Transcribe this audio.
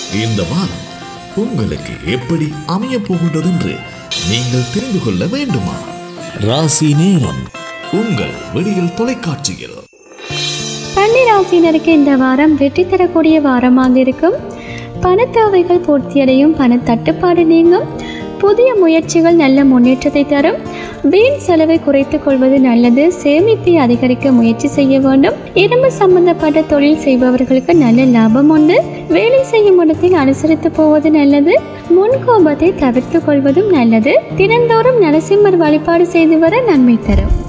இந்த வாரம் உங்களுக்கு எப்படி அமைய போகின்றது என்று நீங்கள் தெரிந்து கொள்ள வேண்டுமா ராசி நேரம் உங்கள் விடியல் தொலைக்காட்சியில் கன்னிராசினருக்கு இந்த வாரம் வெற்றி தரக்கூடிய வாரமாக இருக்கும் பண தேவைகள் பூர்த்தியடையும் பண தட்டுப்பாடு நீங்கும் புதிய முயற்சிகள் நல்ல முன்னேற்றத்தை தரும் வீண் செலவை குறைத்துக் கொள்வது நல்லது சேமிப்பை அதிகரிக்க முயற்சி செய்ய வேண்டும் இரும்பு சம்பந்தப்பட்ட தொழில் செய்பவர்களுக்கு நல்ல லாபம் உண்டு வேலை செய்யும் இடத்தில் அனுசரித்து போவது நல்லது முன்கோபத்தை தவிர்த்து கொள்வதும் நல்லது தினந்தோறும் நரசிம்மர் வழிபாடு செய்து வர நன்மை தரும்